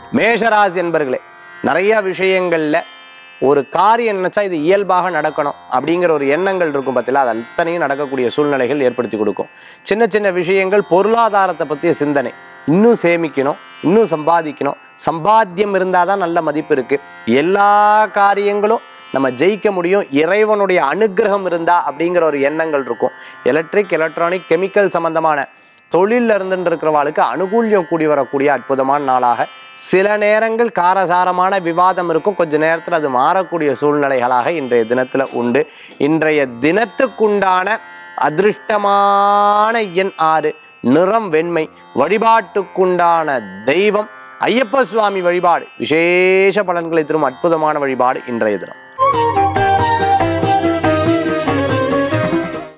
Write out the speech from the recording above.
மேஷராசி என்பர்களே நிறைய விஷயங்கள்ல ஒரு காரியம் நினைச்சா இது இயல்பாக நடக்கணும் அப்படிங்கிற ஒரு எண்ணங்கள் இருக்கும் பார்த்தீங்களா அது அத்தனையும் நடக்கக்கூடிய சூழ்நிலைகள் ஏற்படுத்தி கொடுக்கும் சின்ன சின்ன விஷயங்கள் பொருளாதாரத்தை பற்றிய சிந்தனை இன்னும் சேமிக்கணும் இன்னும் சம்பாதிக்கணும் சம்பாத்தியம் இருந்தால் தான் நல்ல மதிப்பு இருக்கு எல்லா காரியங்களும் நம்ம ஜெயிக்க முடியும் இறைவனுடைய அனுக்கிரகம் இருந்தா அப்படிங்கிற ஒரு எண்ணங்கள் இருக்கும் எலக்ட்ரிக் எலக்ட்ரானிக் கெமிக்கல் சம்பந்தமான தொழிலில் இருந்துட்டு இருக்கிறவாளுக்கு அனுகூல்யம் கூடி வரக்கூடிய அற்புதமான நாளாக சில நேரங்கள் காரசாரமான விவாதம் இருக்கும் கொஞ்ச நேரத்தில் அது மாறக்கூடிய சூழ்நிலைகளாக இன்றைய தினத்தில் உண்டு இன்றைய தினத்துக்குண்டான அதிருஷ்டமான எண் ஆறு நிறம் வெண்மை வழிபாட்டுக்குண்டான தெய்வம் ஐயப்ப சுவாமி வழிபாடு விசேஷ பலன்களை தரும் அற்புதமான வழிபாடு இன்றைய தினம்